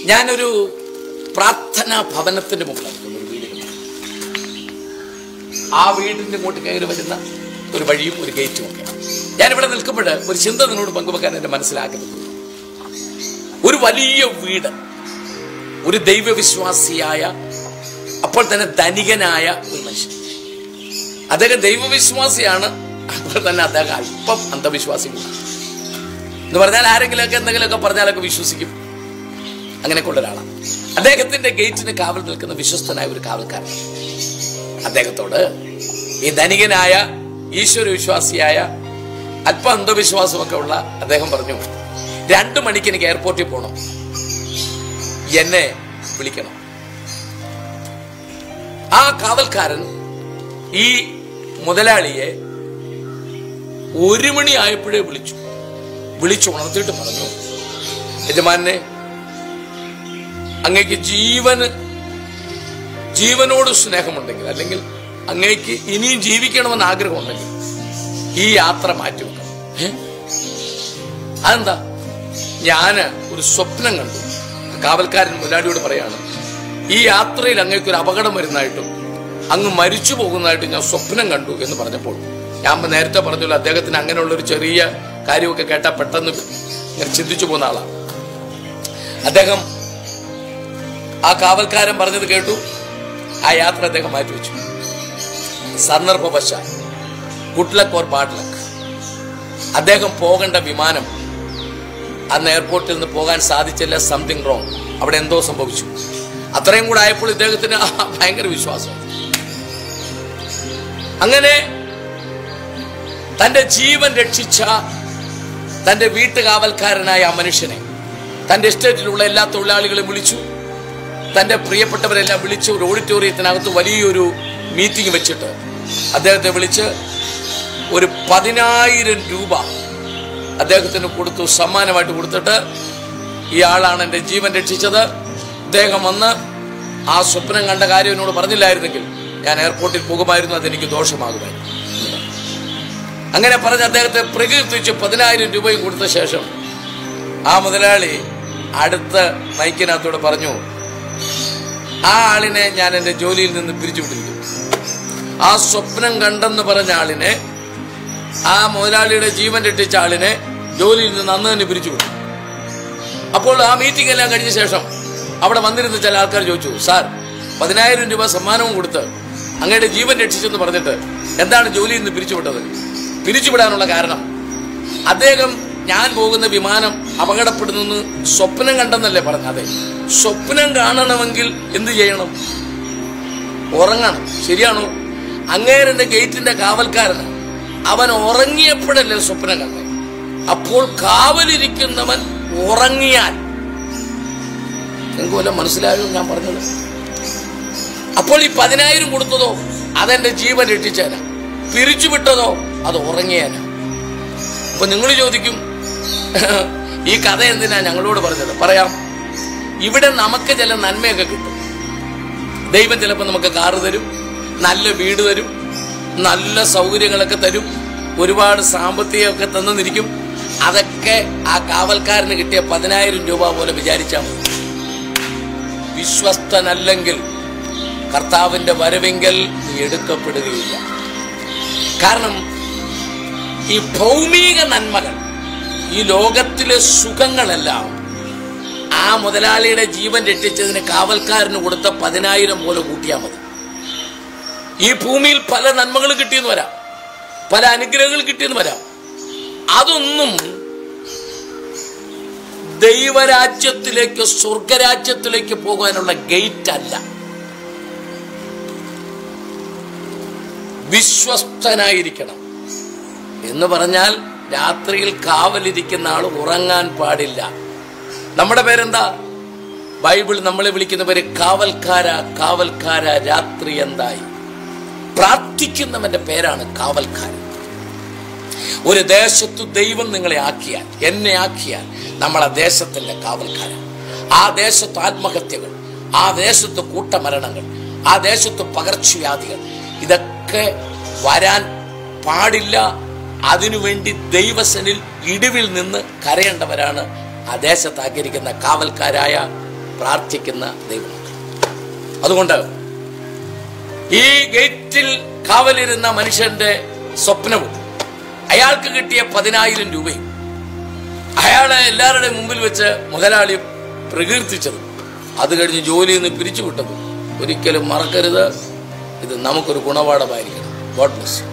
ഞാനൊരു പ്രാർത്ഥനാ ഭവനത്തിന്റെ മുമ്പിലാണ് ഒരു വീടിന് മുമ്പിൽ. ആ വീടിന്റെ ഇങ്ങോട്ട് കയറി വരുന്ന ഒരു വഴിയും ഒരു ഗേറ്റും ഒക്കെ ഞാനിവിടെ നിൽക്കുമ്പോൾ ഒരു ചിന്ത നിന്നോട് പങ്കുവെക്കാൻ എന്റെ മനസ്സിലാക്കുന്നത് ഒരു വലിയ വീട് ഒരു ദൈവവിശ്വാസിയായ അപ്പോൾ തന്നെ ധനികനായ ഒരു മനുഷ്യൻ അദ്ദേഹം ദൈവവിശ്വാസിയാണ് അപ്പോൾ തന്നെ അദ്ദേഹം അല്പം അന്ധവിശ്വാസി കൂടാണ് എന്ന് പറഞ്ഞാൽ ആരെങ്കിലുമൊക്കെ എന്തെങ്കിലുമൊക്കെ പറഞ്ഞാലൊക്കെ വിശ്വസിക്കും അങ്ങനെയൊക്കെയുള്ള ഒരാളാണ് അദ്ദേഹത്തിന്റെ ഗേറ്റിന് കാവൽ നിൽക്കുന്ന വിശ്വസ്തനായ ഒരു കാവൽക്കാരൻ അദ്ദേഹത്തോട് ഈ ധനികനായ ഈശ്വര വിശ്വാസിയായ അല്പ അന്ധവിശ്വാസമൊക്കെ ഉള്ള അദ്ദേഹം പറഞ്ഞു രണ്ടു മണിക്ക് എനിക്ക് എയർപോർട്ടിൽ പോകണം എന്നെ വിളിക്കണം ആ കാവൽക്കാരൻ ഈ മുതലാളിയെ ഒരു മണി ആയപ്പോഴേ വിളിച്ചു വിളിച്ചു ഉണർത്തിയിട്ട് പറഞ്ഞു യജമാനെ അങ്ങേക്ക് ജീവന് ജീവനോട് സ്നേഹമുണ്ടെങ്കിൽ അല്ലെങ്കിൽ അങ്ങേക്ക് ഇനിയും ജീവിക്കണമെന്ന് ആഗ്രഹമുണ്ടെങ്കിൽ ഈ യാത്ര മാറ്റി വെക്കണം ഏ? അതെന്താ ഞാന് ഒരു സ്വപ്നം കണ്ടു കാവൽക്കാരൻ മുതലാളിയോട് പറയാണ് ഈ യാത്രയിൽ അങ്ങേക്ക് ഒരു അപകടം വരുന്നതായിട്ടും അങ്ങ് മരിച്ചു പോകുന്നതായിട്ടും ഞാൻ സ്വപ്നം കണ്ടു എന്ന് പറഞ്ഞപ്പോൾ ഞാൻ നേരത്തെ പറഞ്ഞല്ലോ അദ്ദേഹത്തിന് അങ്ങനെയുള്ള ഒരു ചെറിയ കാര്യമൊക്കെ കേട്ടാൽ പെട്ടെന്ന് ഇങ്ങനെ ചിന്തിച്ചു പോകുന്ന ആളാണ് അദ്ദേഹം ആ കാവൽക്കാരൻ പറഞ്ഞത് കേട്ടു ആ യാത്ര അദ്ദേഹം മാറ്റിവെച്ചു സന്ദർഭവശാൽ good luck or bad luck അദ്ദേഹം പോകേണ്ട വിമാനം അന്ന് എയർപോർട്ടിൽ നിന്ന് പോകാൻ സാധിച്ചില്ല സംതിങ് റോങ് അവിടെ എന്തോ സംഭവിച്ചു അത്രയും കൂടെ ആയപ്പോൾ ഇദ്ദേഹത്തിന് ആ ഭയങ്കര വിശ്വാസം അങ്ങനെ തന്റെ ജീവൻ രക്ഷിച്ച തന്റെ വീട്ടുകാവൽക്കാരനായ ആ മനുഷ്യനെ തന്റെ എസ്റ്റേറ്റിലുള്ള എല്ലാ തൊഴിലാളികളെയും വിളിച്ചു തന്റെ പ്രിയപ്പെട്ടവരെല്ലാം വിളിച്ച് ഒരു ഓഡിറ്റോറിയത്തിനകത്ത് വലിയൊരു മീറ്റിംഗ് വെച്ചിട്ട് അദ്ദേഹത്തെ വിളിച്ച് ഒരു പതിനായിരം രൂപ അദ്ദേഹത്തിന് കൊടുത്തു സമ്മാനമായിട്ട് കൊടുത്തിട്ട് ഇയാളാണ് എൻ്റെ ജീവൻ രക്ഷിച്ചത് അദ്ദേഹം വന്ന് ആ സ്വപ്നം കണ്ട കാര്യം എന്നോട് പറഞ്ഞില്ലായിരുന്നെങ്കിൽ ഞാൻ എയർപോർട്ടിൽ പോകുമായിരുന്നു അതെനിക്ക് ദോഷമാകുമായിരുന്നു അങ്ങനെ പറഞ്ഞ് അദ്ദേഹത്തെ പ്രകീർത്തിച്ച് പതിനായിരം രൂപയും കൊടുത്ത ശേഷം ആ മുതലാളി അടുത്ത മൈക്കിനകത്തോട് പറഞ്ഞു ആ ആളിനെ ഞാൻ എൻ്റെ ജോലിയിൽ നിന്ന് പിരിച്ചുവിട്ടിരിക്കുന്നു ആ സ്വപ്നം കണ്ടെന്ന് പറഞ്ഞ ആളിനെ ആ മുതലാളിയുടെ ജീവൻ രക്ഷിച്ച ആളിനെ ജോലിയിൽ നിന്ന് അന്ന് തന്നെ പിരിച്ചുവിട്ടു അപ്പോൾ ആ മീറ്റിംഗ് എല്ലാം കഴിഞ്ഞ ശേഷം അവിടെ വന്നിരുന്ന ചില ആൾക്കാർ ചോദിച്ചു സാർ പതിനായിരം രൂപ സമ്മാനവും കൊടുത്ത് അങ്ങയുടെ ജീവൻ രക്ഷിച്ചെന്ന് പറഞ്ഞിട്ട് എന്താണ് ജോലിയിൽ നിന്ന് പിരിച്ചുവിട്ടത് പിരിച്ചുവിടാനുള്ള കാരണം അദ്ദേഹം ഞാൻ പോകുന്ന വിമാനം അപകടപ്പെടുന്നെന്ന് സ്വപ്നം കണ്ടെന്നല്ലേ പറഞ്ഞത് അതെ സ്വപ്നം കാണണമെങ്കിൽ എന്ത് ചെയ്യണം ഉറങ്ങണം ശരിയാണോ അങ്ങേരന്റെ ഗേറ്റിന്റെ കാവൽക്കാരന് അവൻ ഉറങ്ങിയപ്പോഴല്ലേ സ്വപ്നം കണ്ടത് അപ്പോൾ കാവലിരിക്കുന്നവൻ ഉറങ്ങിയാൽ നിങ്ങൾക്ക് വല്ല മനസ്സിലായോ ഞാൻ പറഞ്ഞത് അപ്പോൾ ഈ പതിനായിരം കൊടുത്തതോ അതെന്റെ ജീവൻ രക്ഷിച്ചേന പിരിച്ചുവിട്ടതോ അത് ഉറങ്ങിയേന അപ്പൊ നിങ്ങൾ ചോദിക്കും ഈ കഥ എന്തിനാ ഞങ്ങളോട് പറഞ്ഞത് പറയാം ഇവിടെ നമുക്ക് ചില നന്മയൊക്കെ കിട്ടും ദൈവം ചിലപ്പോൾ നമുക്ക് കാറ് തരും നല്ല വീട് തരും നല്ല സൗകര്യങ്ങളൊക്കെ തരും ഒരുപാട് സാമ്പത്തികമൊക്കെ തന്നിരിക്കും അതൊക്കെ ആ കാവൽക്കാരന് കിട്ടിയ പതിനായിരം രൂപ പോലെ വിചാരിച്ചാൽ മതി വിശ്വസ്തനല്ലെങ്കിൽ കർത്താവിന്റെ വരവെങ്കിൽ നീ എടുക്കപ്പെടുകയില്ല കാരണം ഈ ഭൗമിക നന്മകൾ ഈ ലോകത്തിലെ സുഖങ്ങളെല്ലാം ആ മുതലാളിയുടെ ജീവൻ രക്ഷിച്ചതിന് കാവൽക്കാരന് കൊടുത്ത പതിനായിരം പോലെ കൂട്ടിയാൽ മതി ഈ ഭൂമിയിൽ പല നന്മകൾ കിട്ടിയെന്ന് വരാം പല അനുഗ്രഹങ്ങൾ കിട്ടിയെന്ന് വരാം അതൊന്നും ദൈവരാജ്യത്തിലേക്ക് സ്വർഗരാജ്യത്തിലേക്ക് പോകാനുള്ള ഗേറ്റ് അല്ല വിശ്വസ്തനായിരിക്കണം എന്ന് പറഞ്ഞാൽ രാത്രിയിൽ കാവലിരിക്കുന്ന ആൾ ഉറങ്ങാൻ പാടില്ല നമ്മുടെ പേരെന്താ ബൈബിൾ നമ്മളെ വിളിക്കുന്ന പേര് കാവൽക്കാര കാവൽക്കാര രാത്രി എന്തായി പ്രാർത്ഥിക്കുന്നവന്റെ പേരാണ് കാവൽക്കാരൻ ഒരു ദേശത്തു ദൈവം നിങ്ങളെ ആക്കിയാൽ എന്നെ ആക്കിയാൽ നമ്മളെ ദേശത്തിന്റെ കാവൽക്കാരൻ ആ ദേശത്ത് ആത്മഹത്യകൾ ആ ദേശത്ത് കൂട്ടമരണങ്ങൾ ആ ദേശത്ത് പകർച്ചവ്യാധികൾ ഇതൊക്കെ വരാൻ പാടില്ല അതിനുവേണ്ടി ദൈവസനിൽ ഇടിവിൽ നിന്ന് കരയേണ്ടവരാണ് ആ ദേശത്താക്കിയിരിക്കുന്ന കാവൽക്കാരായ പ്രാർത്ഥിക്കുന്ന ദൈവമുണ്ട് അതുകൊണ്ട് ഈ ഗേറ്റിൽ കാവലിരുന്ന മനുഷ്യന്റെ സ്വപ്നവും അയാൾക്ക് കിട്ടിയ പതിനായിരം രൂപയും അയാളെ എല്ലാവരുടെയും മുമ്പിൽ വെച്ച് മുതലാളി പ്രകീർത്തിച്ചതും അത് കഴിഞ്ഞ് ജോലിയിൽ നിന്ന് പിരിച്ചുവിട്ടതും ഒരിക്കലും മറക്കരുത് ഇത് നമുക്കൊരു ഗുണപാഠമായിരിക്കണം ഗോഡ് ബ്ലസ് യു